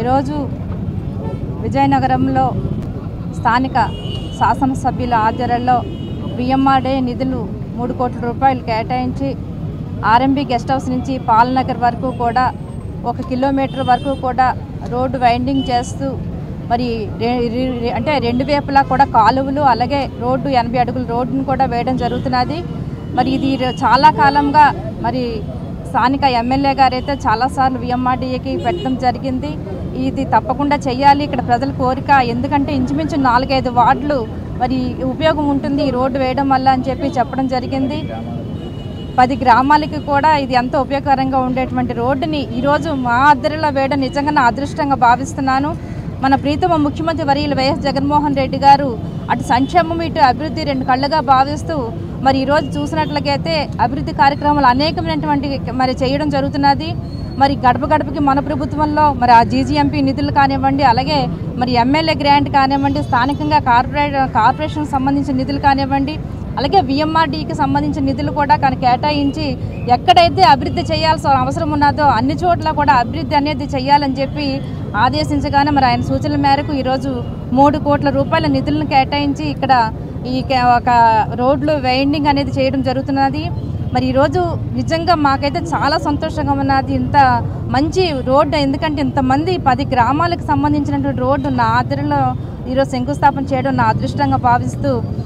ఈరోజు విజయనగరంలో స్థానిక శాసనసభ్యుల ఆధ్వర్యంలో బిఎంఆర్డే నిధులు మూడు కోట్ల రూపాయలు కేటాయించి ఆర్ఎంబి గెస్ట్ హౌస్ నుంచి పాలనగర్ వరకు కూడా ఒక కిలోమీటర్ వరకు కూడా రోడ్డు వైండింగ్ చేస్తూ మరి రె- రె- రె- అంటే రెండు వైపులా కూడా కాలువలు అలాగే రోడ్డు ఎనభై అడుగుల రోడ్డును కూడా వేయడం జరుగుతున్నది మరి ఇది ర- చాలా కాలంగా మరి స్థానిక ఎమ్మెల్యే గారైతే చాలాసార్లు విఎంఆర్డీఏకి పెట్టడం జరిగింది ఇది తప్పకుండా చేయాలి ఇక్కడ ప్రజల కోరిక ఎందుకంటే ఇంచుమించు నాలుగైదు వార్డులు మరి ఉపయోగం ఉంటుంది ఈ రోడ్డు వేయడం వల్ల అని చెప్పి చెప్పడం జరిగింది పది గ్రామాలకి కూడా ఇది ఎంతో ఉపయోగకరంగా ఉండేటువంటి రోడ్డుని ఈరోజు మా అద్దరిలో వేయడం నిజంగా నా అదృష్టంగా భావిస్తున్నాను మన ప్రీతమ ముఖ్యమంత్రి వర్యులు వైఎస్ జగన్మోహన్ రెడ్డి గారు అటు సంక్షేమం ఇటు అభివృద్ధి రెండు కళ్ళుగా భావిస్తూ మరి ఈరోజు చూసినట్లయితే అభివృద్ధి కార్యక్రమాలు అనేకమైనటువంటి మరి చేయడం జరుగుతున్నది మరి గడప గడపకి మన ప్రభుత్వంలో మరి ఆ జీజీఎంపీ నిధులు కానివ్వండి అలాగే మరి ఎమ్మెల్యే గ్రాంట్ కానివ్వండి స్థానికంగా కార్పొరేట్ కార్పొరేషన్ సంబంధించిన నిధులు కానివ్వండి అలాగే విఎంఆర్డీకి సంబంధించిన నిధులు కూడా కానీ కేటాయించి ఎక్కడైతే అభివృద్ధి చేయాల్సిన అవసరం ఉన్నదో అన్ని చోట్ల కూడా అభివృద్ధి అనేది చేయాలని చెప్పి ఆదేశించగానే మరి ఆయన సూచనల మేరకు ఈరోజు మూడు కోట్ల రూపాయల నిధులను కేటాయించి ఇక్కడ ఈ కే- ఒక రోడ్లు వైండింగ్ అనేది చేయడం జరుగుతున్నది మరి ఈరోజు నిజంగా మాకైతే చాలా సంతోషంగా ఉన్నది ఇంత మంచి రోడ్డు ఎందుకంటే ఇంతమంది పది గ్రామాలకు సంబంధించినటువంటి రోడ్డు నా ఆధ్వర్యంలో ఈరోజు శంకుస్థాపన చేయడం నా అదృష్టంగా భావిస్తూ